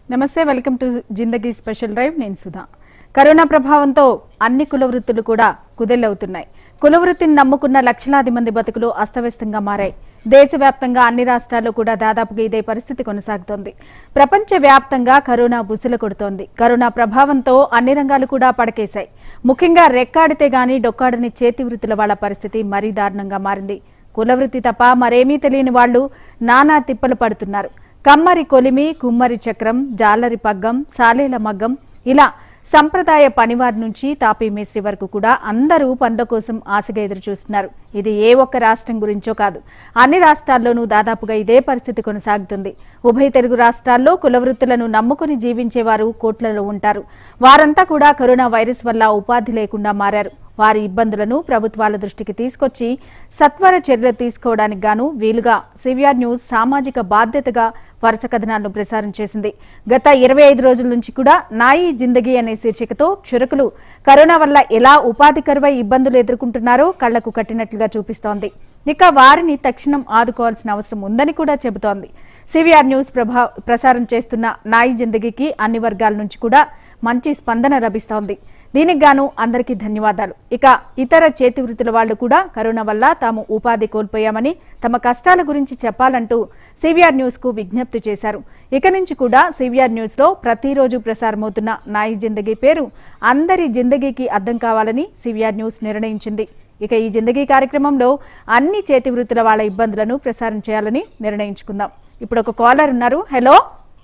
నమస్తే welcome to Zindagi special drive నేను Sudha corona ప్రభావంతో అన్ని కుల వృత్తులు కూడా కుదెల్లవుతున్నాయి కుల వృత్తిని నమ్ముకున్న లక్షలాది మంది బతుకులు అస్తవ్యస్తంగా మారాయి దేశవ్యాప్తంగా అన్ని రాష్ట్రాల్లో కూడా దాదాపుగా ఇదే పరిస్థితి కొనసాగుతోంది ప్రపంచ వ్యాప్తంగా కరోనా బుసలు కొడుతోంది కరోనా ప్రభావంతో అన్ని రంగాలు కూడా పడకేశాయి ముఖ్యంగా రెక్కాడితే గాని డొక్కాడని చేతి వృత్తుల వాళ్ళ పరిస్థితి మరీ దారుణంగా మారింది కుల వృత్తి తప్ప మరేమీ తెలియని వాళ్లు నానా తిప్పలు పడుతున్నారు కమ్మరి కొలిమి కుమ్మరి చక్రం జాలరి పగ్గం సాలేల మగ్గం ఇలా సంప్రదాయ పనివారి నుంచి తాపీ మేస్త్రి వరకు కూడా అందరూ పనుల కోసం ఆశగా ఎదురు చూస్తున్నారు ఇది ఏ ఒక్క రాష్ట్రం గురించో కాదు అన్ని రాష్ట్రాల్లోనూ దాదాపుగా ఇదే పరిస్థితి కొనసాగుతుంది ఉభయ తెలుగు రాష్ట్రాల్లో కుల వృత్తులను నమ్ముకుని జీవించేవారు కోట్లలో ఉంటారు వారంతా కూడా కరోనా వైరస్ వల్ల ఉపాధి లేకుండా మారారు వారి ఇబ్బందులను ప్రభుత్వాల దృష్టికి తీసుకొచ్చి సత్వర చర్యలు తీసుకోవడానికి గాను వీలుగా సివిఆర్ న్యూస్ సామాజిక బాధ్యతగా వరుస కథనాలను ప్రసారం చేసింది గత ఇరవై ఐదు రోజుల నుంచి కూడా నాయి జిందగీ అనే శీర్షికతో క్షురకులు కరోనా వల్ల ఎలా ఉపాధి కరువై ఇబ్బందులు ఎదుర్కొంటున్నారో కళ్లకు కట్టినట్లుగా చూపిస్తోంది ఇక వారిని తక్షణం ఆదుకోవాల్సిన అవసరం ఉందని కూడా చెబుతోంది సివిఆర్ న్యూస్ ప్రభా ప్రసారం చేస్తున్న నాయి జిందగీకి అన్ని వర్గాల నుంచి కూడా మంచి స్పందన లభిస్తోంది దీనికి గాను అందరికీ ధన్యవాదాలు ఇక ఇతర చేతి వృత్తుల వాళ్లు కూడా కరోనా వల్ల తాము ఉపాధి కోల్పోయామని తమ కష్టాల గురించి చెప్పాలంటూ సివిఆర్ న్యూస్ కు విజ్ఞప్తి చేశారు ఇక నుంచి కూడా సివిఆర్ న్యూస్ లో ప్రతిరోజు ప్రసారమవుతున్న నాయి జిందగీ పేరు అందరి జిందగీకి అర్థం కావాలని సివిఆర్ న్యూస్ నిర్ణయించింది ఇక ఈ జిందగీ కార్యక్రమంలో అన్ని చేతి వృత్తుల వాళ్ళ ఇబ్బందులను ప్రసారం చేయాలని నిర్ణయించుకుందాం ఇప్పుడు ఒక కాలర్ ఉన్నారు హలో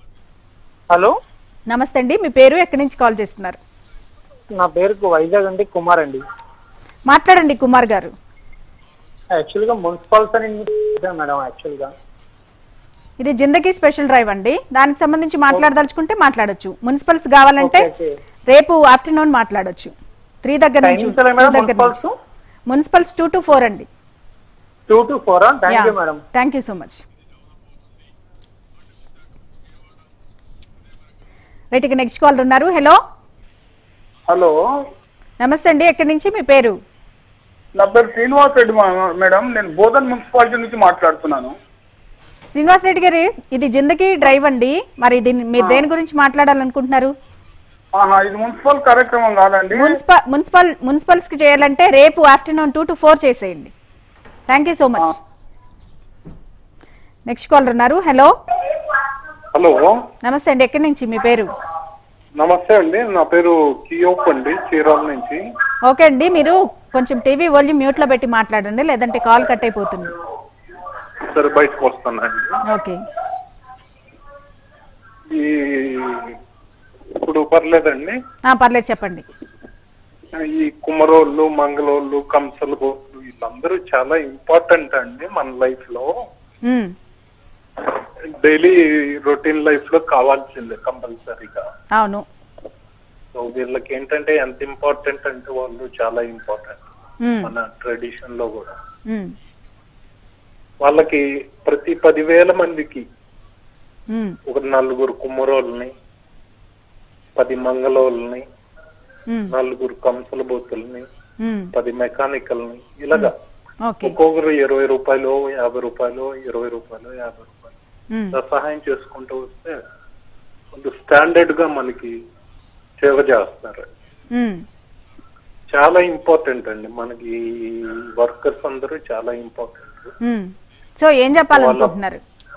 హలో నమస్తే అండి మీ పేరు ఎక్కడి నుంచి కాల్ చేస్తున్నారు నా పేరు వైజాగ్ అండి కుమార్ అండి మాట్లాడండి కుమార్ గారు యాక్చువల్ గా మున్సిపాల్స్ అని ఇదే మేడం యాక్చువల్ గా ఇది జిందగీ స్పెషల్ డ్రైవ్ అండి దానికి సంబంధించి మాట్లాడదలుచుకుంటే మాట్లాడొచ్చు మున్సిపల్స్ కావాలంటే ఓకే, ఓకే. రేపు ఆఫ్టర్నూన్ మాట్లాడొచ్చు త్రీ దగ్గర నుంచి Timings ఎలా two మేడం దగ్గర నుంచి municipals? Municipals two to four అండి two to four thank you madam thank you so much right ఇక నెక్స్ట్ కాల్ ఉన్నారు హలో హలో నమస్తే అండి ఎక్కడి నుంచి మీ పేరు నా పేరు శ్రీనివాస్ రెడ్డి మా- మేడం నేను బోధన్ మున్సిపాలిటీ నుంచి మాట్లాడుతున్నాను శ్రీనివాస్ రెడ్డి గారు ఇది జిందగీ డ్రైవ్ అండి మరి దీన్ని మీరు దేని గురించి మాట్లాడాలనుకుంటున్నారు ఆహా ఇది మున్సిపల్ కార్యక్రమం కాదండి మున్సిపల్ మున్సిపల్ మున్సిపల్స్ కి చేయాలంటే రేపు ఆఫ్టర్నూన్ టూ టు ఫోర్ చేసేయండి thank you so much next caller ఉన్నారు హలో హలో నమస్తే అండి ఎక్కడి నుంచి మీ పేరు నమస్తే అండి నా పేరు కియోప్ అండి చీరాల నుంచి ఓకే అండి మీరు కొంచెం టీవీ వాల్యూమ్ మ్యూట్ లో పెట్టి మాట్లాడండి లేదంటే కాల్ కట్ అయిపోతుంది సరే బయటకు వస్తానండి ఓకే ఈ ఇప్పుడు పర్లేదండి ఆ, పర్లేదు చెప్పండి ఈ కుమరోళ్ళు మంగళోళ్ళు కంసలు గోళ్ళు వీళ్ళందరూ చాలా ఇంపార్టెంట్ అండి మన లైఫ్ లో ఉమ్, డైలీ రొటీన్ లైఫ్ లో కావాల్సిందే కంపల్సరీగా అవును సో వీళ్ళకి ఏంటంటే ఎంత ఇంపార్టెంట్ అంటే వాళ్ళు చాలా ఇంపార్టెంట్ ఉమ్, మన ట్రెడిషన్ లో కూడా ఉమ్, వాళ్ళకి ప్రతి పదివేల మందికి ఉమ్, ఒక నలుగురు కుమ్మరోళ్ళని పది మంగళోళ్ళని ఉమ్, నలుగురు కంసల బోతుల్ని ఉమ్, పది మెకానికల్ని ఇలాగా ఓకే ఒక్కొక్కరు ఇరవై రూపాయలు యాభై రూపాయలు ఇరవై రూపాయలు యాభై రూపాయలు ఉమ్, ఇలా సహాయం చేసుకుంటూ వస్తే కొంత స్టాండర్డ్ గా మనకి సేవ చేస్తున్నారు ఉమ్, చాలా ఇంపార్టెంట్ అండి మనకి వర్కర్స్ అందరూ చాలా ఇంపార్టెంట్ ఉమ్. సో ఏం చెప్పాలనుకుంటున్నారు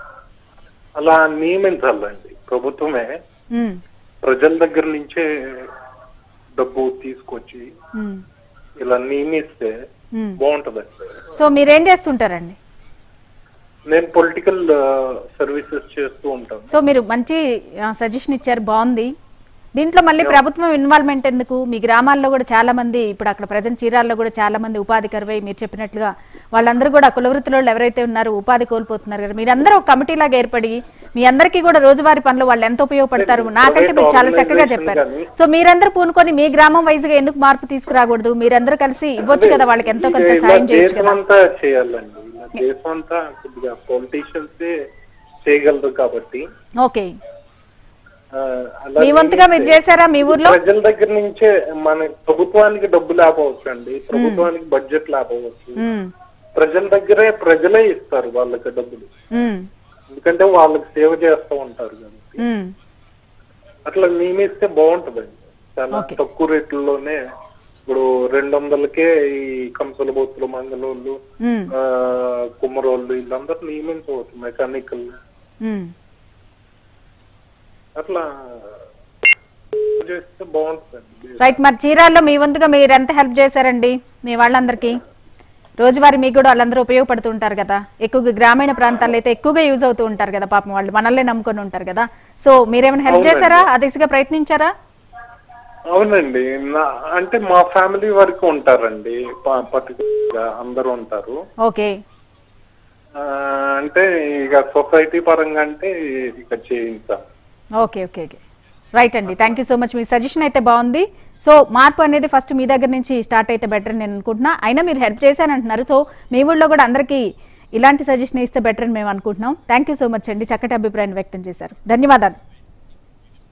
అలా నియమించాలండి ప్రభుత్వమే ఉమ్, ప్రజల దగ్గర నుంచే డబ్బు తీసుకొచ్చి ఉమ్, ఇలా నియమిస్తే ఉమ్. బాగుంటదండి సో మీరేం చేస్తుంటారండి నేను పొలిటికల్ సర్వీసెస్ చేస్తూ ఉంటాను సో మీరు మంచి సజెషన్ ఇచ్చారు బాగుంది దీంట్లో మళ్ళీ ప్రభుత్వం ఇన్వాల్వ్మెంట్ ఎందుకు మీ గ్రామాల్లో కూడా చాలా మంది ఇప్పుడు అక్కడ ప్రజెంట్ చీరాల్లో కూడా చాలా మంది ఉపాధి కరువై మీరు చెప్పినట్లుగా వాళ్ళందరూ కూడా కుల వృత్తిలో ఎవరైతే ఉన్నారో ఉపాధి కోల్పోతున్నారు కదా మీరందరూ ఒక కమిటీ లాగా ఏర్పడి మీ అందరికీ కూడా రోజువారీ పనులు వాళ్ళు ఎంత ఉపయోగపడతారు నాకంటే మీరు చాలా చక్కగా చెప్పారు సో మీరందరూ పూనుకొని మీ గ్రామం వైజ్ గా ఎందుకు మార్పు తీసుకురాకూడదు మీరందరూ కలిసి ఇవ్వచ్చు కదా వాళ్ళకి ఎంతో కొంత ఇలా సాయం చేయొచ్చు దేశం కదా అంతా చేయాలండి ఇలా దేశం అంతా కొద్దిగా పొలిటీషియన్స్ చేయగలరు కాబట్టి ఓకే ఆ, అలా మీ వంతుగా మీరు చేశారా మీ ఊర్లో ప్రజల దగ్గర నుంచే మన ప్రభుత్వానికి డబ్బు లేకపోవచ్చు అండి ప్రభుత్వానికి బడ్జెట్ లేకపోవచ్చు ఉమ్, ప్రజల దగ్గరే ప్రజలే ఇస్తారు వాళ్ళకి డబ్బులు ఉమ్, ఎందుకంటే వాళ్ళకి సేవ చేస్తూ ఉంటారు కాబట్టి ఉమ్. అట్లా నియమిస్తే బాగుంటదండి చాలా Okay. తక్కువ రేట్లలోనే ఇప్పుడు రెండు వందలకే ఈ కంసల బోతులు మంగళోళ్ళు ఉమ్, ఆ, కుమ్మరోళ్ళు వీళ్ళందరూ నియమించవచ్చు మెకానికల్ ఉమ్. అట్లా చేస్తే బాగుంటుందండి రైట్ మరి చీరాల్లో మీ వంతుగా మీరు ఎంత హెల్ప్ చేశారండి మీ వాళ్ళందరికీ రోజువారీ మీకు కూడా వాళ్ళందరూ ఉపయోగపడుతూ ఉంటారు కదా ఎక్కువగా గ్రామీణ ప్రాంతాల్లో అయితే ఎక్కువగా యూజ్ అవుతూ ఉంటారు కదా పాపం వాళ్ళు మనల్నే నమ్ముకొని ఉంటారు కదా సో మీరేమైనా హెల్ప్ అవునండి. చేశారా ఆ దిశగా ప్రయత్నించారా అవునండి నా అంటే మా ఫ్యామిలీ వరకు ఉంటారండి పర్టికులర్ గా అందరూ ఉంటారు ఓకే ఆ, అంటే ఇక సొసైటీ పరంగా అంటే ఇక చేయించాం ఓకే ఓకే ఓకే రైట్ అండి థ్యాంక్ యూ సో మచ్ మీ సజెషన్ అయితే బాగుంది సో మార్పు అనేది ఫస్ట్ మీ దగ్గర నుంచి స్టార్ట్ అయితే బెటర్ నేను అనుకుంటున్నా అయినా మీరు హెల్ప్ చేశానంటున్నారు సో మీ ఊళ్ళో కూడా అందరికీ ఇలాంటి సజెషన్ ఇస్తే బెటర్ అని మేము అనుకుంటున్నాం థ్యాంక్ యూ సో మచ్ అండి చక్కటి అభిప్రాయం వ్యక్తం చేశారు ధన్యవాదాలు